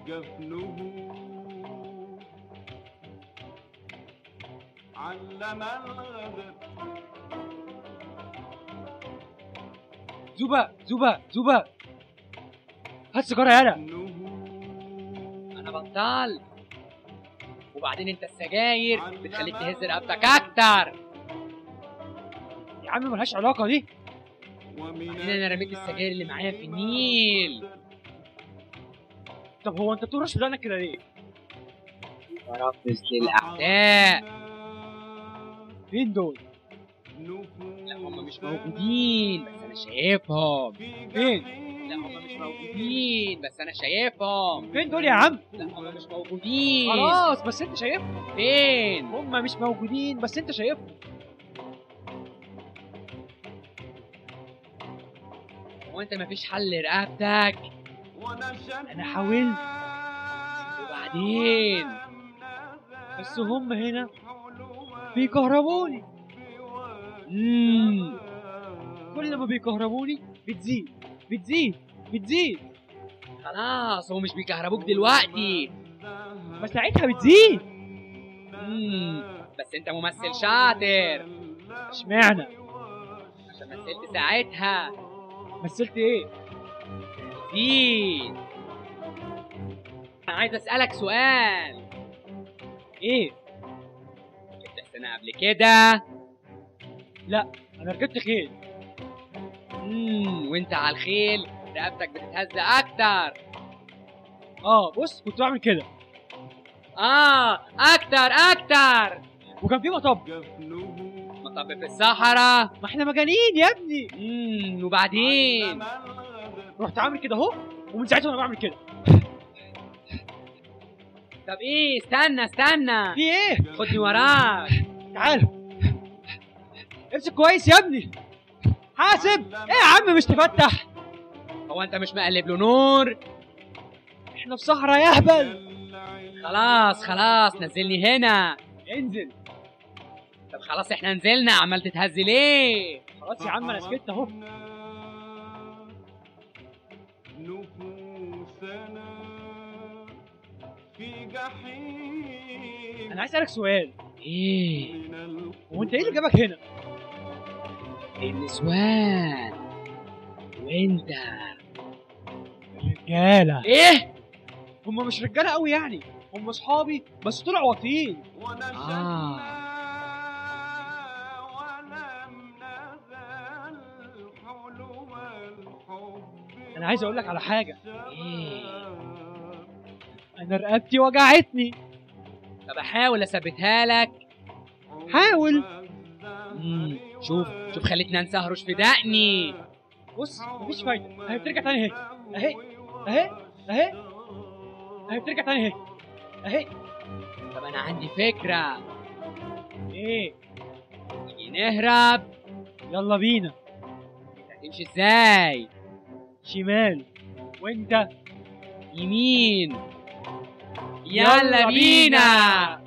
جفنه علم الغدر زوبا زوبا زوبا هات سيجاره يالا جفنه انا بطال وبعدين انت السجاير بتخليك تهز رقبتك اكتر يا عم ملهاش علاقه دي ومن بعدين انا رميت السجاير اللي معايا في النيل طب هو انت بترش بدقنك كده ليه ورفض للاعداء فين دول لا هم مش موجودين بس انا شايفهم فين لا هم مش موجودين بس انا شايفهم فين دول يا عم لا هم مش موجودين خلاص بس انت شايفهم فين هم مش موجودين بس انت شايفهم هو انت مفيش حل لرقبتك انا حاولت وبعدين بس هم هنا بيكهربوني امم كل ما بيكهربوني بتزيد بتزيد بتزيد خلاص هو مش بيكهربوك دلوقتي بس ساعتها بتزيد امم بس انت ممثل شاطر اشمعنى عشان مثلت ساعتها مثلت ايه زيد انا عايز اسالك سؤال ايه ركبت سنه قبل كده انا ركبت خيل امم وانت على الخيل رقبتك بتتهز اكتر اه بص كنت بعمل كده اه اكتر اكتر وكان في مطب مطب في الصحراء ما احنا مجانين يا ابني امم وبعدين رحت عامل كده اهو ومن ساعتها وانا بعمل كده طب ايه استنى استنى في ايه خدني وراك تعال امسك كويس يا ابني حاسب ايه يا عم مش تفتح هو انت مش مقلب له نور احنا في صحراء يا اهبل خلاص خلاص نزلني هنا انزل طب خلاص احنا نزلنا عمال تتهز ليه خلاص يا عم انا سكت اهو نفوسنا في جحيم انا عايز اسالك سؤال ايه من القلوب هو انت ايه اللي جابك هنا النسوان وانت رجاله ايه هم مش رجاله قوي يعني هم اصحابي بس طلعوا واطيين آه. ولم نزل حلو الحب انا عايز اقول لك على حاجه ايه انا رقبتي وجعتني طب احاول اثبتها لك حاول مم. شوف شوف خليتني انسى اهرش في دقني بص مفيش فايده اهي بترجع تاني اهي اهي اهي اهي اهي بترجع تاني اهي اهي طب انا عندي فكره ايه نيجي نهرب يلا بينا هتمشي ازاي شمال وانت يمين يلا يلا بينا. بينا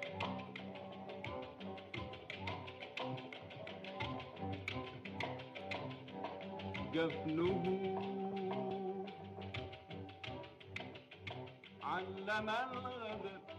جفنه علم الغدر